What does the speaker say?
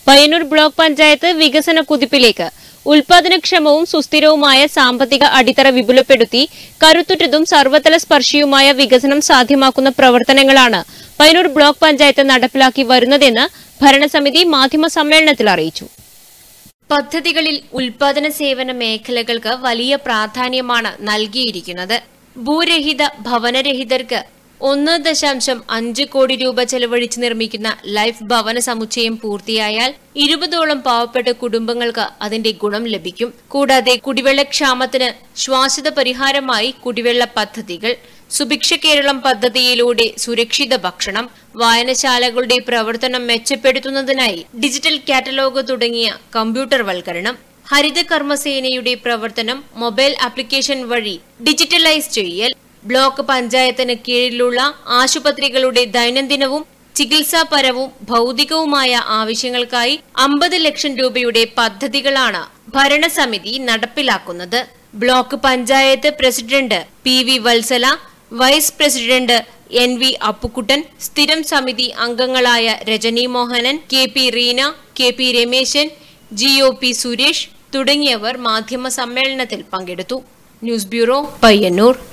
Payyanur block panchayat വികസന കുതിപ്പിലേക്ക് ഉൽപാദനക്ഷമവും സുസ്ഥിരവുമായ സാമ്പത്തിക അടിത്തറ വിപുലപ്പെടുത്തി കരുത്തുറ്റതും സർവതല സ്പർശിയുമായ വികസനം സാധ്യമാക്കുന്ന പ്രവർത്തനങ്ങളാണ് പയ്യന്നൂർ ബ്ലോക്ക് പഞ്ചായത്ത് നടപ്പിലാക്കി വരുന്നതെന്ന് ഭരണസമിതി മാധ്യമ സമ്മേളനത്തിൽ അറിയിച്ചു പദ്ധതികളിൽ ഉൽപാദന സേവന മേഖലകൾക്ക് വലിയ പ്രാധാന്യമാണ് നൽകിയിരിക്കുന്നത് ഭൂരഹിത ഭവനരഹിതർക്ക് ഒന്ന് ദശാംശം അഞ്ച് കോടി രൂപ ചെലവഴിച്ച് നിർമ്മിക്കുന്ന ലൈഫ് ഭവന സമുച്ചയം പൂർത്തിയായാൽ ഇരുപതോളം പാവപ്പെട്ട കുടുംബങ്ങൾക്ക് അതിന്റെ ഗുണം ലഭിക്കും കൂടാതെ കുടിവെള്ളക്ഷാമത്തിന് ശ്വാസത പരിഹാരമായി കുടിവെള്ള പദ്ധതികൾ സുഭിക്ഷ കേരളം പദ്ധതിയിലൂടെ സുരക്ഷിത ഭക്ഷണം വായനശാലകളുടെ പ്രവർത്തനം മെച്ചപ്പെടുത്തുന്നതിനായി ഡിജിറ്റൽ കാറ്റലോഗ് തുടങ്ങിയ കമ്പ്യൂട്ടർ വൽക്കരണം ഹരിത കർമ്മസേനയുടെ പ്രവർത്തനം മൊബൈൽ ആപ്ലിക്കേഷൻ വഴി ഡിജിറ്റലൈസ് ചെയ്യൽ ബ്ലോക്ക് പഞ്ചായത്തിന് കീഴിലുള്ള ആശുപത്രികളുടെ ദൈനംദിനവും ചികിത്സാപരവും ഭൗതികവുമായ ആവശ്യങ്ങൾക്കായി അമ്പത് ലക്ഷം രൂപയുടെ പദ്ധതികളാണ് ഭരണസമിതി നടപ്പിലാക്കുന്നത് block panchayat president P V Vatsala vice president N V Appukuttan സ്ഥിരം സമിതി അംഗങ്ങളായ Rajani Mohanan K P Reena K P Rameshan G O P Suresh തുടങ്ങിയവർ മാധ്യമ സമ്മേളനത്തിൽ പങ്കെടുത്തു ന്യൂസ് ബ്യൂറോ പയ്യന്നൂർ